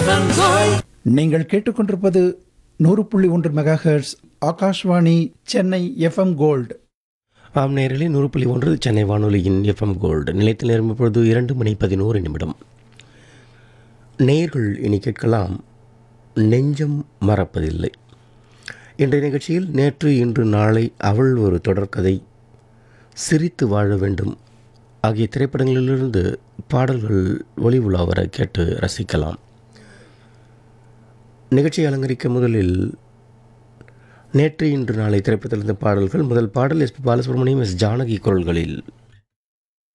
FM Gold நீங்கள் கேட்டுக்கொண்டிருப்பது நூறு புள்ளி ஒன்று megahertz Akashvani Chennai FM gold ஆம் நேரிலே நூறு புள்ளி ஒன்று சென்னை வானொலியின் எஃப்எம் கோல்டு நிலையத்தில் நேரம் இப்பொழுது இரண்டு மணி பதினோரு நிமிடம் நேர்கள் இனி கேட்கலாம் நெஞ்சம் மறப்பதில்லை இன்றைய நிகழ்ச்சியில் நேற்று இன்று நாளை அவள் ஒரு தொடர்கதை சிரித்து வாழ வேண்டும் ஆகிய திரைப்படங்களிலிருந்து பாடல்கள் ஒளி உலா வர கேட்டு ரசிக்கலாம் நிகழ்ச்சியை அலங்கரிக்க முதலில் நேற்று இன்று நாளை திரைப்படத்திலிருந்த பாடல்கள் முதல் பாடல் S P Balasubrahmanyam S Janaki குரல்களில்